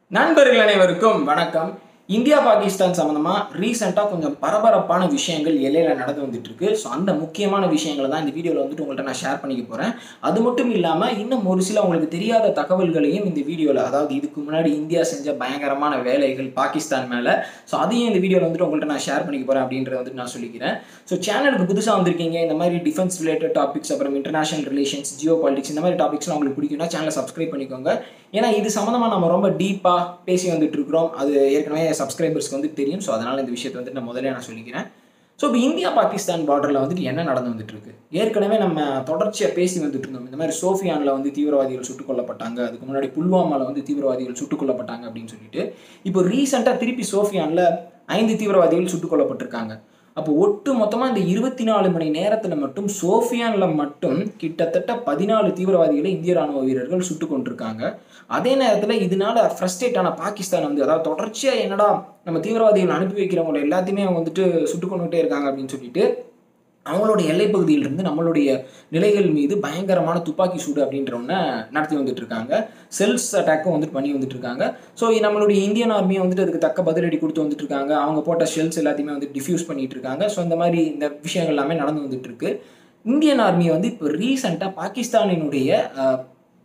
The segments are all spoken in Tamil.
நண்பர்கள் அனைவருக்கும் வணக்கம் இந்தியா பாகிஸ்தான் சம்மந்தமா ரீசெண்டாக கொஞ்சம் பரபரப்பான விஷயங்கள் எல்லையில நடந்து வந்துட்டு இருக்கு ஸோ அந்த முக்கியமான விஷயங்களை தான் இந்த வீடியோவில் வந்துட்டு உங்கள்கிட்ட நான் ஷேர் பண்ணிக்க போகிறேன் அது மட்டும் இல்லாமல் இன்னும் ஒரு சில உங்களுக்கு தெரியாத தகவல்களையும் இந்த வீடியோவில் அதாவது இதுக்கு முன்னாடி இந்தியா செஞ்ச பயங்கரமான வேலைகள் பாகிஸ்தான் மேலே ஸோ அதையும் இந்த வீடியோவில் வந்துட்டு உங்கள்கிட்ட நான் ஷேர் பண்ணிக்க போகிறேன் அப்படின்றத வந்துட்டு நான் சொல்லிக்கிறேன் ஸோ சேனலுக்கு புதுசாக வந்திருக்கீங்க இந்த மாதிரி டிஃபென்ஸ் ரிலேட்டட் டாபிக்ஸ் அப்புறம் இன்டர்நேஷனல் ரிலேஷன்ஸ் ஜியோ பாலிடிக்ஸ் இந்த மாதிரி டாபிக்ஸ்லாம் உங்களுக்கு பிடிக்கும்னா சேனலை சப்ஸ்கிரைப் பண்ணிக்கோங்க ஏன்னா இது சம்மந்தமாக நம்ம ரொம்ப டீப்பாக பேசி வந்துட்டு இருக்கிறோம் அது ஏற்கனவே சப்ஸ்கிரைபர்ஸ்க்கு வந்து தெரியும் ஸோ அதனால் இந்த விஷயத்தை வந்துட்டு நான் முதல்ல நான் சொல்லிக்கிறேன் ஸோ இப்போ இந்தியா பாகிஸ்தான் பார்டரில் வந்துட்டு என்ன நடந்து வந்துட்டு இருக்கு ஏற்கனவே நம்ம தொடர்ச்சியாக பேசி வந்துட்டு இருந்தோம் இந்த மாதிரி சோஃபியானில் வந்து தீவிரவாதிகள் சுட்டுக் கொல்லப்பட்டாங்க அதுக்கு முன்னாடி புல்வாமாவில் வந்து தீவிரவாதிகள் சுட்டுக் கொல்லப்பட்டாங்க அப்படின்னு சொல்லிட்டு இப்போ ரீசெண்டாக திருப்பி சோஃபியானில் ஐந்து தீவிரவாதிகள் சுட்டுக் கொல்லப்பட்டிருக்காங்க அப்போ ஒட்டு மொத்தமாக இந்த இருபத்தி நாலு மணி நேரத்தில் மட்டும் சோஃபியானில் மட்டும் கிட்டத்தட்ட பதினாலு தீவிரவாதிகளை இந்திய ராணுவ வீரர்கள் சுட்டு கொண்டிருக்காங்க அதே நேரத்தில் இதனால ஃப்ரஸ்ட்ரேட் ஆன பாகிஸ்தான் வந்து அதாவது தொடர்ச்சியாக என்னடா நம்ம தீவிரவாதிகள் அனுப்பி வைக்கிறவங்க எல்லாத்தையுமே அவங்க வந்துட்டு சுட்டு கொண்டுகிட்டே இருக்காங்க அப்படின்னு சொல்லிட்டு அவங்களோட எல்லைப்பகுதியிலிருந்து நம்மளுடைய நிலைகள் மீது பயங்கரமான துப்பாக்கி சூடு அப்படின்ற ஒன்று நடத்தி வந்துட்டு இருக்காங்க செல்ஸ் அட்டாக்கும் வந்துட்டு பண்ணி வந்துட்டு இருக்காங்க ஸோ நம்மளுடைய இந்தியன் ஆர்மியை வந்துட்டு அதுக்கு தக்க பதிலடி கொடுத்து வந்துட்டு இருக்காங்க அவங்க போட்ட ஷெல்ஸ் எல்லாத்தையுமே வந்து டிஃப்யூஸ் பண்ணிட்டு இருக்காங்க ஸோ இந்த மாதிரி இந்த விஷயங்கள் எல்லாமே நடந்து வந்துட்டு இருக்கு இந்தியன் ஆர்மியை வந்து இப்போ ரீசெண்டாக பாகிஸ்தானினுடைய அஹ்,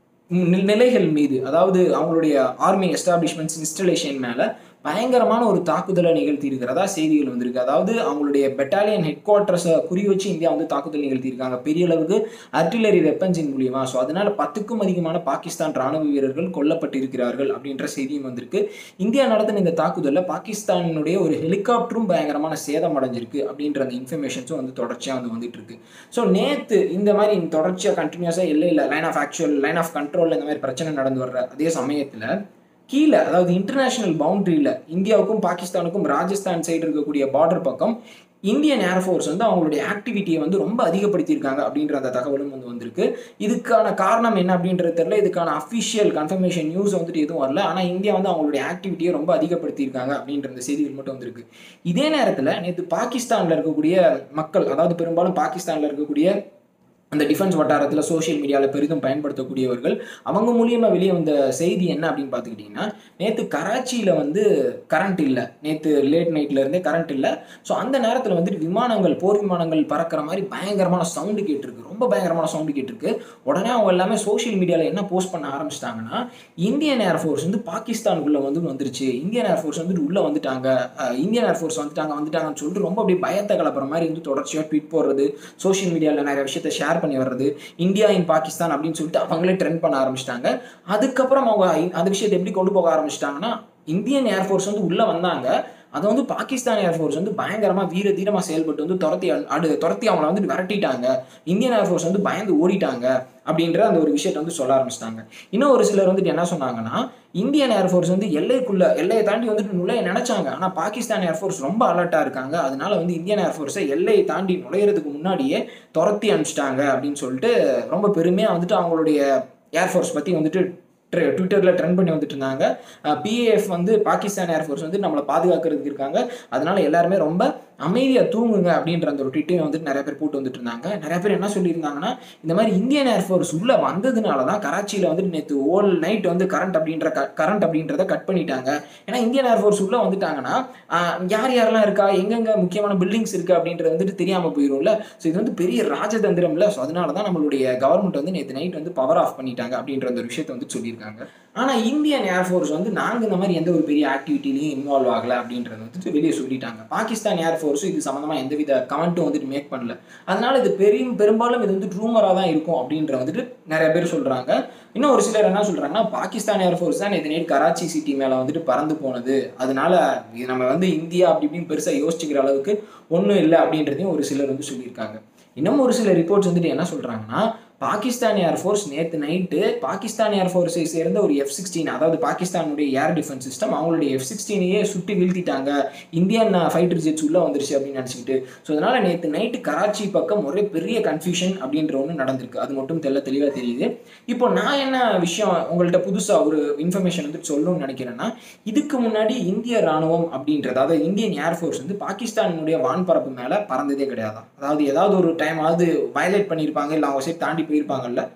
நி- நிலைகள் மீது அதாவது அவங்களுடைய ஆர்மி எஸ்டாப்ளிஷ்மெண்ட்ஸ் இன்ஸ்டலேஷன் மேலே பயங்கரமான ஒரு தாக்குதலை நிகழ்த்தி இருக்கிறதா செய்திகள் வந்திருக்கு அதாவது அவங்களுடைய பெட்டாலியன் ஹெட் குவார்ட்டர்ஸை குறி வச்சு இந்தியா வந்து தாக்குதல் நிகழ்த்தியிருக்காங்க பெரிய அளவுக்கு அர்டிலரி வெப்பன்ஸின் மூலியமா ஸோ அதனால பத்துக்கும் அதிகமான பாகிஸ்தான் ராணுவ வீரர்கள் கொல்லப்பட்டிருக்கிறார்கள் அப்படின்ற செய்தியும் வந்திருக்கு இந்தியா நடத்தின இந்த தாக்குதலில் பாகிஸ்தானுடைய ஒரு ஹெலிகாப்டரும் பயங்கரமான சேதம் அடைஞ்சிருக்கு அப்படின்ற அந்த இன்ஃபர்மேஷன்ஸும் வந்து தொடர்ச்சியாக வந்து வந்துட்டு இருக்கு ஸோ நேற்று இந்த மாதிரி தொடர்ச்சியாக கண்டினியூஸாக எல்லையில் line of actual line of கண்ட்ரோலில் இந்த மாதிரி பிரச்சனை நடந்து வர்ற அதே சமயத்தில் கீழே அதாவது இன்டர்நேஷனல் பவுண்டரியில் இந்தியாவுக்கும் பாகிஸ்தானுக்கும் ராஜஸ்தான் சைடு இருக்கக்கூடிய பார்டர் பக்கம் இந்தியன் ஏர்ஃபோர்ஸ் வந்து அவங்களுடைய ஆக்டிவிட்டியை வந்து ரொம்ப அதிகப்படுத்தியிருக்காங்க அப்படின்ற அந்த தகவலும் வந்து வந்திருக்கு இதுக்கான காரணம் என்ன அப்படின்றது தெரியல இதுக்கான அஃபிஷியல் கன்ஃபர்மேஷன் நியூஸ் வந்துட்டு எதுவும் வரல ஆனால் இந்தியா வந்து அவங்களுடைய ஆக்டிவிட்டியை ரொம்ப அதிகப்படுத்தியிருக்காங்க அப்படின்ற அந்த செய்திகள் மட்டும் வந்திருக்கு இதே நேரத்தில் நேற்று பாகிஸ்தானில் இருக்கக்கூடிய மக்கள் அதாவது பெரும்பாலும் பாகிஸ்தானில் இருக்கக்கூடிய அந்த டிஃபென்ஸ் வட்டாரத்தில் சோஷியல் மீடியாவில் பெரிதும் பயன்படுத்தக்கூடியவர்கள் அவங்க மூலியமாக வெளியே வந்த செய்தி என்ன அப்படின்னு பார்த்துக்கிட்டிங்கன்னா நேற்று கராச்சியில் வந்து கரண்ட் இல்லை நேற்று லேட் நைட்ல இருந்தே கரண்ட் இல்லை ஸோ அந்த நேரத்தில் வந்துட்டு விமானங்கள் போர் விமானங்கள் பறக்கிற மாதிரி பயங்கரமான சவுண்டு கேட்டிருக்கு ரொம்ப பயங்கரமான சவுண்டு கேட்டிருக்கு உடனே அவங்க எல்லாமே சோஷியல் மீடியாவில் என்ன போஸ்ட் பண்ண ஆரம்பிச்சிட்டாங்கன்னா இந்தியன் ஏர்ஃபோர்ஸ் வந்து பாகிஸ்தானுக்குள்ளே வந்து வந்துருச்சு இந்தியன் ஏர்ஃபோர்ஸ் வந்துட்டு உள்ளே வந்துட்டாங்க அஹ் இந்தியன் ஏர்ஃபோர்ஸ் வந்துட்டாங்க வந்துட்டாங்கன்னு சொல்லிட்டு ரொம்ப அப்படியே பயத்தை கலப்புற மாதிரி வந்து தொடர்ச்சியாக ட்வீட் போடுறது சோஷியல் மீடியாவில் நிறைய விஷயத்த ஷேர் பண்ணி வர்றது இந்தியா இன் பாகிஸ்தான் அப்படின்னு சொல்லிட்டு அவங்களே ட்ரெண்ட் பண்ண ஆரம்பிச்சிட்டாங்க அதுக்கப்புறம் அவங்க அந்த விஷயத்தை எப்படி கொண்டு போக ஆரம்பிச்சிட்டாங்கன்னா இந்தியன் ஏர்ஃபோர்ஸ் வந்து உள்ளே வந்தாங்க அதை வந்து பாகிஸ்தான் ஏர்ஃபோர்ஸ் வந்து பயங்கரமாக வீர தீரமாக செயல்பட்டு வந்து துரத்தி அடு துரத்தி அவங்கள வந்து விரட்டிட்டாங்க இந்தியன் ஏர்ஃபோர்ஸ் வந்து பயந்து ஓடிட்டாங்க அப்படின்ற அந்த ஒரு விஷயத்தை வந்து சொல்ல ஆரம்பிச்சிட்டாங்க இன்னும் ஒரு சிலர் வந்துட்டு என்ன சொன்னாங்கன்னா இந்தியன் ஏர்ஃபோர்ஸ் வந்து எல்லைக்குள்ள எல்லையை தாண்டி வந்துட்டு நுழைய நினைச்சாங்க ஆனால் பாகிஸ்தான் ஏர்ஃபோர்ஸ் ரொம்ப அலர்ட்டாக இருக்காங்க அதனால வந்து இந்தியன் ஏர்ஃபோர்ஸை எல்லையை தாண்டி நுழையிறதுக்கு முன்னாடியே துரத்தி அனுப்பிச்சிட்டாங்க அப்படின்னு சொல்லிட்டு ரொம்ப பெருமையாக வந்துட்டு அவங்களுடைய ஏர்ஃபோர்ஸ் பற்றி வந்துட்டு ட்விட்டரில் ட்ரெண்ட் பண்ணி வந்துட்டு இருந்தாங்க பிஏஎஃப் வந்து பாகிஸ்தான் ஏர்ஃபோர்ஸ் வந்து நம்மளை பாதுகாக்கிறதுக்கு இருக்காங்க அதனால எல்லாருமே ரொம்ப அமைதியாக தூங்குங்க அப்படின்ற அந்த ஒரு ட்விட்டையும் வந்துட்டு நிறைய பேர் போட்டு வந்துட்டு இருந்தாங்க நிறைய பேர் என்ன சொல்லியிருந்தாங்கன்னா இந்த மாதிரி இந்தியன் ஏர்ஃபோர்ஸ் உள்ளே வந்ததுனால தான் கராச்சியில் வந்துட்டு நேற்று ஓல் நைட் வந்து கரண்ட் அப்படின்ற கரண்ட் அப்படின்றத கட் பண்ணிட்டாங்க ஏன்னா இந்தியன் ஏர்ஃபோர்ஸ் உள்ளே வந்துட்டாங்கன்னா ஆஹ், யார் யாரெல்லாம் இருக்கா எங்கெங்க முக்கியமான பில்டிங்ஸ் இருக்குது அப்படின்றது வந்துட்டு தெரியாமல் போயிடும்ல ஸோ இது வந்து பெரிய ராஜதந்திரம்ல ஸோ அதனால தான் நம்மளுடைய கவர்மெண்ட் வந்து நேற்று நைட் வந்து பவர் ஆஃப் பண்ணிட்டாங்க அப்படின்ற அந்த ஒரு விஷயத்தை வந்து சொல்லியிருக்காங்க ஆனால் இந்தியன் ஏர்ஃபோர்ஸ் வந்து நாங்கள் இந்த மாதிரி எந்த ஒரு பெரிய ஆக்டிவிட்டிலையும் இன்வால்வ் ஆகலை அப்படின்றது வந்துட்டு வெளியே சொல்லிட்டாங்க பாகிஸ்தான் ஏர்ஃபோர்ஸும் இது சம்மந்தமாக எந்தவித கமெண்ட்டும் வந்துட்டு மேக் பண்ணல அதனால இது பெரிய பெரும்பாலும் இது வந்து ரூமராக தான் இருக்கும் அப்படின்ற வந்துட்டு நிறைய பேர் சொல்கிறாங்க இன்னும் ஒரு சிலர் என்ன சொல்கிறாங்கன்னா பாகிஸ்தான் ஏர்ஃபோர்ஸ் தான் நேற்று நைட் கராச்சி சிட்டி மேலே வந்துட்டு பறந்து போனது அதனால இது நம்ம வந்து இந்தியா அப்படி இப்படின்னு பெருசாக யோசிச்சுக்கிற அளவுக்கு ஒன்றும் இல்லை அப்படின்றதையும் ஒரு சிலர் வந்து சொல்லியிருக்காங்க இன்னும் ஒரு சில ரிப்போர்ட்ஸ் வந்துட்டு என்ன சொல்கிறாங்கன்னா பாகிஸ்தான் ஏர்ஃபோர்ஸ் நேற்று நைட்டு பாகிஸ்தான் ஏர்ஃபோர்ஸை சேர்ந்த ஒரு எஃப் சிக்ஸ்டீன் அதாவது பாகிஸ்தானுடைய ஏர் டிஃபென்ஸ் சிஸ்டம் அவங்களுடைய எஃப் சிக்ஸ்டீனையே சுட்டி வீழ்த்திட்டாங்க இந்தியன் ஃபைட்டர் ஜெட்ஸ் உள்ளே வந்துருச்சு அப்படின்னு நினச்சிக்கிட்டு ஸோ அதனால் நேற்று நைட்டு கராச்சி பக்கம் ஒரே பெரிய கன்ஃபியூஷன் அப்படின்ற ஒன்று நடந்திருக்கு அது மட்டும் தெல்ல தெளிவாக தெரியுது இப்போ நான் என்ன விஷயம் உங்கள்கிட்ட புதுசாக ஒரு இன்ஃபர்மேஷன் வந்து சொல்லணும்னு நினைக்கிறேன்னா இதுக்கு முன்னாடி இந்திய ராணுவம் அப்படின்றது அதாவது இந்தியன் ஏர்ஃபோர்ஸ் வந்து பாகிஸ்தானுடைய வான்பரப்பு மேலே பறந்ததே கிடையாது அதாவது ஏதாவது ஒரு டைம் ஆவது வயலேட் பண்ணியிருப்பாங்க இல்லை அவங்க சைடு தாண்டி போயிருப்பாங்கல்ல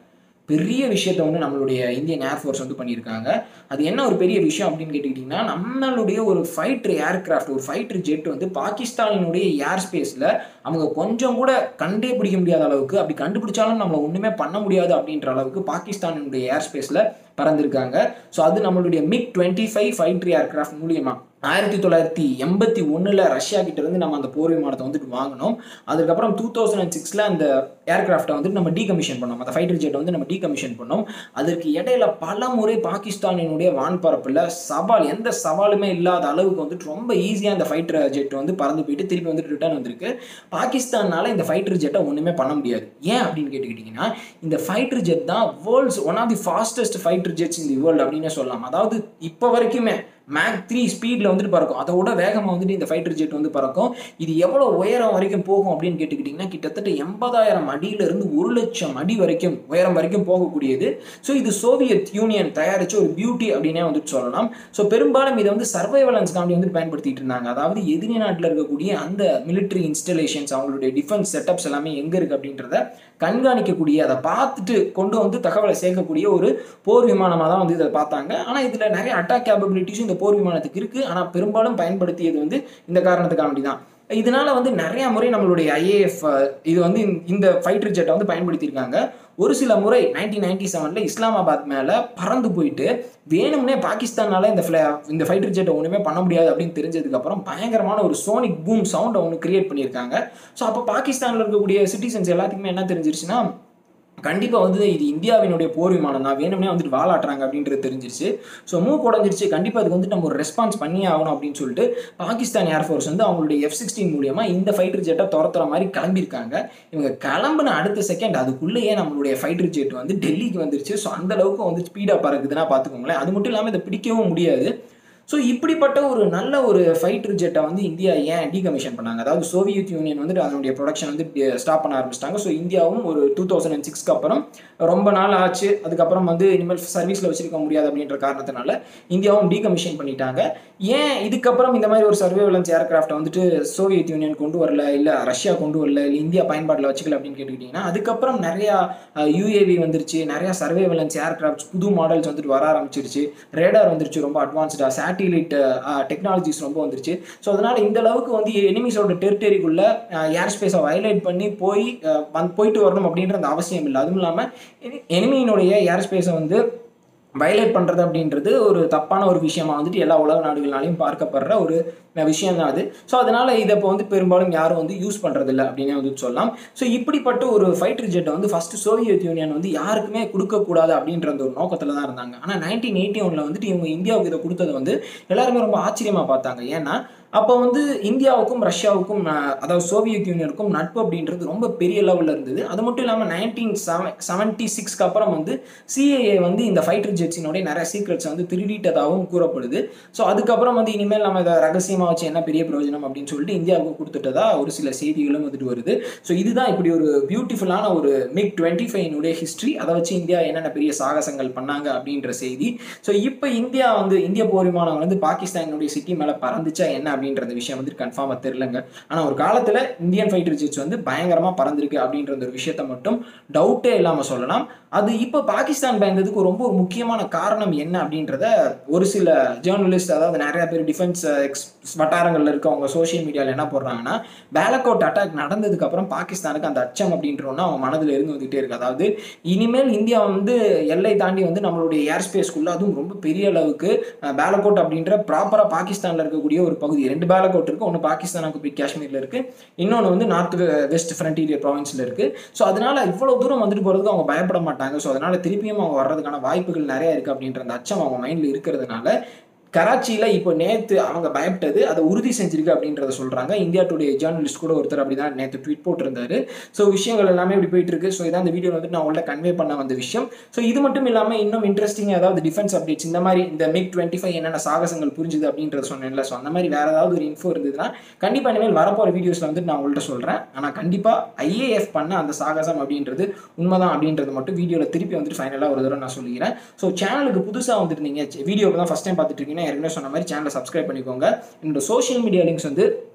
பெரிய விஷயத்த வந்து நம்மளுடைய இந்தியன் ஏர்ஃபோர்ஸ் வந்து பண்ணியிருக்காங்க அது என்ன ஒரு பெரிய விஷயம் அப்படின்னு கேட்டுக்கிட்டிங்கன்னா நம்மளுடைய ஒரு ஃபைட்டர் ஏர்கிராஃப்ட் ஒரு ஃபைட்டர் ஜெட் வந்து பாகிஸ்தானினுடைய ஏர் ஸ்பேஸில் அவங்க கொஞ்சம் கூட கண்டே பிடிக்க முடியாத அளவுக்கு அப்படி கண்டுபிடிச்சாலும் நம்மளை ஒன்றுமே பண்ண முடியாது அப்படின்ற அளவுக்கு பாகிஸ்தானினுடைய ஏர் ஸ்பேஸில் பறந்துருக்காங்க ஸோ அது நம்மளுடைய MiG twenty five fighter aircraft மூலியமா ஆயிரத்தி தொள்ளாயிரத்தி எண்பத்தி ஒன்றில் ரஷ்யா கிட்ட இருந்து நம்ம அந்த போர் விமானத்தை வந்துட்டு வாங்கினோம் அதுக்கப்புறம் டூ தௌசண்ட் அண்ட் சிக்ஸில் அந்த ஏர்கிராஃப்டை வந்துட்டு நம்ம டீகமிஷன் பண்ணோம் அந்த ஃபைட்டர் ஜெட்டை வந்து நம்ம டீகமிஷன் பண்ணோம் அதற்கு இடையில பல முறை பாகிஸ்தானினுடைய வான்பரப்பில் சவால் எந்த சவாலுமே இல்லாத அளவுக்கு வந்துட்டு ரொம்ப ஈஸியாக அந்த ஃபைட்டர் ஜெட் வந்து பறந்து போயிட்டு திருப்பி வந்துட்டு ரிட்டர்ன் வந்திருக்கு பாகிஸ்தானால இந்த ஃபைட்டர் ஜெட்டை ஒன்றுமே பண்ண முடியாது ஏன் அப்படின்னு கேட்டுக்கிட்டிங்கன்னா இந்த ஃபைட்டர் ஜெட் தான் world's one of the fastest fighter jets in the world அப்படின்னு சொல்லலாம் அதாவது இப்போ வரைக்குமே மேக் த்ரீ ஸ்பீடில் வந்துட்டு பறக்கும் அதோட வேகமாக வந்துட்டு இந்த ஃபைட்டர் ஜெட் வந்து பறக்கும் இது எவ்வளோ உயரம் வரைக்கும் போகும் அப்படின்னு கேட்டுக்கிட்டிங்கன்னா கிட்டத்தட்ட எண்பதாயிரம் அடியிலிருந்து ஒரு லட்சம் அடி வரைக்கும் உயரம் வரைக்கும் போகக்கூடியது ஸோ இது சோவியத் யூனியன் தயாரித்த ஒரு பியூட்டி அப்படின்னே வந்துட்டு சொல்லலாம் ஸோ பெரும்பாலும் இதை வந்து சர்வைவலன்ஸ்க்காண்டி வந்து பயன்படுத்திட்டு இருந்தாங்க அதாவது எதிரி நாட்டில் இருக்கக்கூடிய அந்த மிலிட்ரி இன்ஸ்டலேஷன்ஸ் அவங்களுடைய டிஃபென்ஸ் செட்டப்ஸ் எல்லாமே எங்கே இருக்குது அப்படின்றத கண்காணிக்கக்கூடிய அதை பார்த்துட்டு கொண்டு வந்து தகவலை சேர்க்கக்கூடிய ஒரு போர் விமானமாக தான் வந்து இதை பார்த்தாங்க ஆனால் இதில் நிறைய அட்டாக் கேப்பபிலிட்டிஸும் இந்த போர் விமானத்துக்கு இருக்குது ஆனால் பெரும்பாலும் பயன்படுத்தியது வந்து இந்த காரணத்துக்காண்டி தான் இதனால வந்து நிறைய முறை நம்மளுடைய ஐஏஎஃப் இது வந்து இந்த ஃபைட்டர் ஜெட்டை வந்து பயன்படுத்தியிருக்காங்க ஒரு சில முறை நைன்டீன் நைன்டி செவனில் இஸ்லாமாபாத் மேலே பறந்து போயிட்டு வேணும்னே பாகிஸ்தானால இந்த ஃப்ளை இந்த ஃபைட்டர் ஜெட்டை ஒன்றுமே பண்ண முடியாது அப்படின்னு தெரிஞ்சதுக்கப்புறம் பயங்கரமான ஒரு சோனிக் பூம் சவுண்டை ஒன்று கிரியேட் பண்ணியிருக்காங்க ஸோ அப்போ பாகிஸ்தானில் இருக்கக்கூடிய சிட்டிசன்ஸ் எல்லாத்துக்குமே என்ன தெரிஞ்சிருச்சுன்னா கண்டிப்பாக வந்து இது இந்தியாவினுடைய போர் விமானம் தான் வேணும்னே வந்துட்டு வாலாட்டுறாங்க அப்படின்றது தெரிஞ்சிருச்சு ஸோ மூவ் உடஞ்சிருச்சு கண்டிப்பாக அதுக்கு வந்துட்டு நம்ம ஒரு ரெஸ்பான்ஸ் பண்ணியே ஆகணும் அப்படின்னு சொல்லிட்டு பாகிஸ்தான் ஏர்ஃபோர்ஸ் வந்து அவங்களுடைய எஃப் சிக்ஸ்டீன் மூலியமா இந்த ஃபைட்டர் ஜெட்டை துரத்துற மாதிரி கிளம்பியிருக்காங்க இவங்க கிளம்புன அடுத்த செகண்ட் அதுக்குள்ளேயே நம்மளுடைய ஃபைட்டர் ஜெட் வந்து டெல்லிக்கு வந்துருச்சு ஸோ அந்த அளவுக்கு வந்து ஸ்பீடாக பறக்குதுன்னா பார்த்துக்கோங்களேன் அது மட்டும் இல்லாமல் இதை பிடிக்கவும் முடியாது ஸோ இப்படிப்பட்ட ஒரு நல்ல ஒரு ஃபைட்டர் ஜெட்டை வந்து இந்தியா ஏன் டீகமிஷன் பண்ணாங்க அதாவது சோவியத் யூனியன் வந்துட்டு அதனுடைய ப்ரொடக்ஷன் வந்து ஸ்டாப் பண்ண ஆரம்பிச்சிட்டாங்க ஸோ இந்தியாவும் ஒரு டூ தௌசண்ட் அண்ட் சிக்ஸ்க்கு அப்புறம் ரொம்ப நாள் ஆச்சு அதுக்கப்புறம் வந்து இனிமேல் சர்வீஸில் வச்சிருக்க முடியாது அப்படின்ற காரணத்தினால இந்தியாவும் டீகமிஷன் பண்ணிட்டாங்க ஏன் இதுக்கப்புறம் இந்த மாதிரி ஒரு சர்வேலன்ஸ் ஏர்கிராஃப்டை வந்துட்டு சோவியத் யூனியன் கொண்டு வரல இல்லை ரஷ்யா கொண்டு வரல இல்லை இந்தியா பயன்பாட்டில் வச்சுக்கல அப்படின்னு கேட்டுக்கிட்டிங்கன்னா அதுக்கப்புறம் நிறையா யூஏவி வந்துருச்சு நிறையா சர்வேலன்ஸ் ஏர்கிராஃப்ட்ஸ் புது மாடல்ஸ் வந்துட்டு வர ஆரம்பிச்சிருச்சு ரேடார் வந்துருச்சு ரொம்ப அட்வான்ஸ்டாக சேட்டிலைட் டெக்னாலஜிஸ் ரொம்ப வந்துருச்சு ஸோ அதனால் இந்த அளவுக்கு வந்து எனிமிஸோட டெரிட்டரிக்குள்ள ஏர் ஸ்பேஸை வயலேட் பண்ணி போய் வந்து போயிட்டு வரணும் அப்படின்ற அந்த அவசியம் இல்லை அதுவும் இல்லாமல் எனிமியினுடைய ஏர் ஸ்பேஸை வந்து வயலேட் பண்ணுறது அப்படின்றது ஒரு தப்பான ஒரு விஷயமா வந்துட்டு எல்லா உலக நாடுகள்னாலையும் பார்க்கப்படுற ஒரு விஷயம் தான் அது ஸோ அதனால் இதை இப்போ வந்து பெரும்பாலும் யாரும் வந்து யூஸ் பண்ணுறதில்ல அப்படின்னே வந்து சொல்லலாம் ஸோ இப்படிப்பட்ட ஒரு ஃபைட்டர் ஜெட்டை வந்து ஃபஸ்ட்டு சோவியத் யூனியன் வந்து யாருக்குமே கொடுக்கக்கூடாது அப்படின்ற அந்த ஒரு நோக்கத்தில் தான் இருந்தாங்க ஆனால் நைன்டீன் எயிட்டி ஒனில் வந்துட்டு இவங்க இந்தியாவுக்கு இதை கொடுத்தது வந்து எல்லாருமே ரொம்ப ஆச்சரியமாக பார்த்தாங்க ஏன்னா அப்போ வந்து இந்தியாவுக்கும் ரஷ்யாவுக்கும் அதாவது சோவியத் யூனியனுக்கும் நட்பு அப்படின்றது ரொம்ப பெரிய லெவலில் இருந்தது அது மட்டும் இல்லாமல் நைன்டீன் செவன் செவன்ட்டி சிக்ஸ்க்கு அப்புறம் வந்து சிஏஏ வந்து இந்த ஃபைட்டர் ஜெட்ஸினுடைய நிறைய சீக்ரெட்ஸ் வந்து திருடிட்டதாகவும் கூறப்படுது ஸோ அதுக்கப்புறம் வந்து இனிமேல் நம்ம இதை ரகசியமாக வச்சு என்ன பெரிய பிரயோஜனம் அப்படின்னு சொல்லிட்டு இந்தியாவுக்கு கொடுத்துட்டதா ஒரு சில செய்திகளும் வந்துட்டு வருது ஸோ இதுதான் இப்படி ஒரு பியூட்டிஃபுல்லான ஒரு மிக் டுவெண்ட்டி ஃபைவனுடைய ஹிஸ்ட்ரி அதை வச்சு இந்தியா என்னென்ன பெரிய சாகசங்கள் பண்ணாங்க அப்படின்ற செய்தி ஸோ இப்போ இந்தியா வந்து இந்திய போர் விமானம் வந்து பாகிஸ்தானுடைய சிட்டி மேலே பறந்துச்சா என்ன அப்படின்ற விஷயம் வந்து கன்ஃபார்மாக தெரிலங்க ஆனால் ஒரு காலத்தில் இந்தியன் ஃபைட்டர் ஜெட்ஸ் வந்து பயங்கரமாக பறந்துருக்கு அப்படின்ற ஒரு விஷயத்த மட்டும் டவுட்டே இல்லாமல் சொல்லலாம் அது இப்போ பாகிஸ்தான் பயந்ததுக்கு ரொம்ப ஒரு முக்கியமான காரணம் என்ன அப்படின்றத ஒரு சில ஜேர்னலிஸ்ட் அதாவது நிறைய பேர் டிஃபென்ஸ் எக்ஸ் வட்டாரங்களில் இருக்கவங்க சோஷியல் மீடியாவில் என்ன போடுறாங்கன்னா பேலக்கோட் அட்டாக் நடந்ததுக்கு அப்புறம் பாகிஸ்தானுக்கு அந்த அச்சம் அப்படின்ற ஒன்று அவங்க மனதில் இருந்து வந்துகிட்டே இருக்கு அதாவது இனிமேல் இந்தியா வந்து எல்லை தாண்டி வந்து நம்மளுடைய ஏர் ஸ்பேஸ்க்குள்ள அதுவும் ரொம்ப பெரிய அளவுக்கு பேலக்கோட் அப்படின்ற ப்ராப்பராக பாகிஸ்தானில் இருக்கக்கூடிய ஒரு பகுதி ரெண்டு பேலக்கோட் இருக்கு ஒன்று பாகிஸ்தான் போய் காஷ்மீரில் இருக்கு இன்னொன்று வந்து நார்த் வெஸ்ட் ஃப்ரண்டியர் ப்ராவின்ஸில் இருக்கு ஸோ அதனால இவ்வளோ தூரம் வந்துட்டு போகிறதுக்கு அவங்க பயப்பட மாட்டாங்க ஸோ அதனால திருப்பியும் அவங்க வர்றதுக்கான வாய்ப்புகள் நிறைய இருக்கு அப்படின்ற அந்த அச்சம் அவங்க மைண்டில் இருக்கிறதுனால கராச்சியில் இப்போ நேற்று அவங்க பயப்பட்டது அதை உறுதி செஞ்சிருக்கு அப்படின்றத சொல்கிறாங்க இந்தியா டுடே ஜேர்னலிஸ்ட் கூட ஒருத்தர் அப்படி தான் நேற்று ட்வீட் போட்டிருந்தாரு ஸோ விஷயங்கள் எல்லாமே இப்படி போயிட்டு இருக்கு ஸோ இதான் இந்த வீடியோ வந்துட்டு நான் உங்கள்ட்ட கன்வே பண்ண வந்த விஷயம் ஸோ இது மட்டும் இல்லாமல் இன்னும் இன்ட்ரெஸ்டிங் ஏதாவது டிஃபென்ஸ் அப்டேட்ஸ் இந்த மாதிரி இந்த மிக் டுவெண்ட்டி ஃபைவ் என்னென்ன சாகசங்கள் புரிஞ்சுது அப்படின்றத சொன்னேன்ல ஸோ அந்த மாதிரி வேறு ஏதாவது ஒரு இன்ஃபோ இருந்ததுன்னா கண்டிப்பாக இனிமேல் வரப்போகிற வீடியோஸில் வந்துட்டு நான் உங்கள்கிட்ட சொல்கிறேன் ஆனால் கண்டிப்பாக ஐஏஎஃப் பண்ண அந்த சாகசம் அப்படின்றது உண்மைதான் அப்படின்றது மட்டும் வீடியோவில் திருப்பி வந்துட்டு ஃபைனலாக ஒரு தடவை நான் சொல்லிக்கிறேன் ஸோ சேனலுக்கு புதுசாக வந்துருந்தீங்க வீடியோ தான் ஃபஸ்ட் டைம் பார்த்துட்டு இருக்கீங்கன்னா ஏற்கனவே சொன்ன மாதிரி சேனலை சப்ஸ்கிரைப் பண்ணிக்கோங்க என்னோட சோஷியல் மீடியா லிங்க்ஸ் வந்து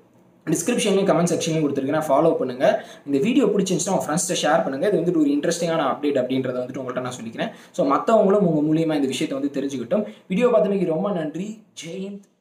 டிஸ்கிரிப்ஷன்லையும் கமெண்ட் செக்ஷன்லையும் கொடுத்துருக்கேன் ஃபாலோ பண்ணுங்க இந்த வீடியோ பிடிச்சிருந்துச்சுன்னா உங்கள் ஃப்ரெண்ட்ஸ்ட்டை ஷேர் பண்ணுங்க இது வந்துட்டு ஒரு இன்ட்ரெஸ்டிங்கான அப்டேட் அப்படின்றத வந்துட்டு உங்கள்கிட்ட நான் சொல்லிக்கிறேன் ஸோ மற்றவங்களும் உங்கள் மூலியமாக இந்த விஷயத்தை வந்து தெரிஞ்சுக்கிட்டோம் வீடியோ பார்த்தமைக்கு ரொம்ப நன்றி ஜெயந்த்